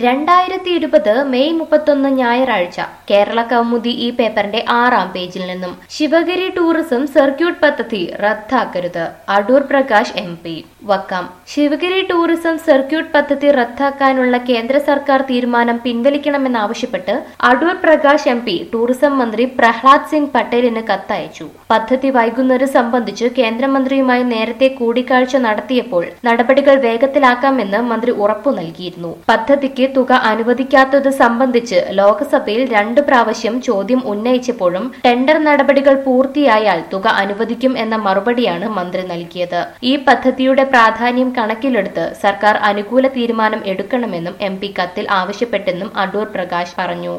രണ്ടായിരത്തി ഇരുപത് മെയ് മുപ്പത്തൊന്ന് ഞായറാഴ്ച കേരള കൗമുദി ഈ പേപ്പറിന്റെ ആറാം പേജിൽ നിന്നും ശിവഗിരി ടൂറിസം സർക്യൂട്ട് പദ്ധതി റദ്ദാക്കരുത് Adoor Prakash M P Vakkom Sivagiri tourism circuit പദ്ധതി റദ്ദാക്കാനുള്ള കേന്ദ്ര സർക്കാർ തീരുമാനം പിൻവലിക്കണമെന്നാവശ്യപ്പെട്ട് Adoor Prakash M P tourism മന്ത്രി പ്രഹ്ലാദ് സിംഗ് പട്ടേലിന് കത്തയച്ചു പദ്ധതി വൈകുന്നത് സംബന്ധിച്ച് കേന്ദ്രമന്ത്രിയുമായി നേരത്തെ കൂടിക്കാഴ്ച നടത്തിയപ്പോൾ നടപടികൾ വേഗത്തിലാക്കാമെന്ന് മന്ത്രി ഉറപ്പു നൽകിയിരുന്നു പദ്ധതിക്ക് തുക അനുവദിക്കാത്തത് സംബന്ധിച്ച് ലോക്സഭയിൽ രണ്ടു പ്രാവശ്യം ചോദ്യം ഉന്നയിച്ചപ്പോഴും ടെൻഡർ നടപടികൾ പൂർത്തിയായാൽ തുക അനുവദിക്കും എന്ന മറുപടിയാണ് മന്ത്രി നൽകിയത് ഈ പദ്ധതിയുടെ പ്രാധാന്യം കണക്കിലെടുത്ത് സർക്കാർ അനുകൂല തീരുമാനം എടുക്കണമെന്നും എം പി കത്തിൽ ആവശ്യപ്പെട്ടെന്നും അടൂർ പ്രകാശ് പറഞ്ഞു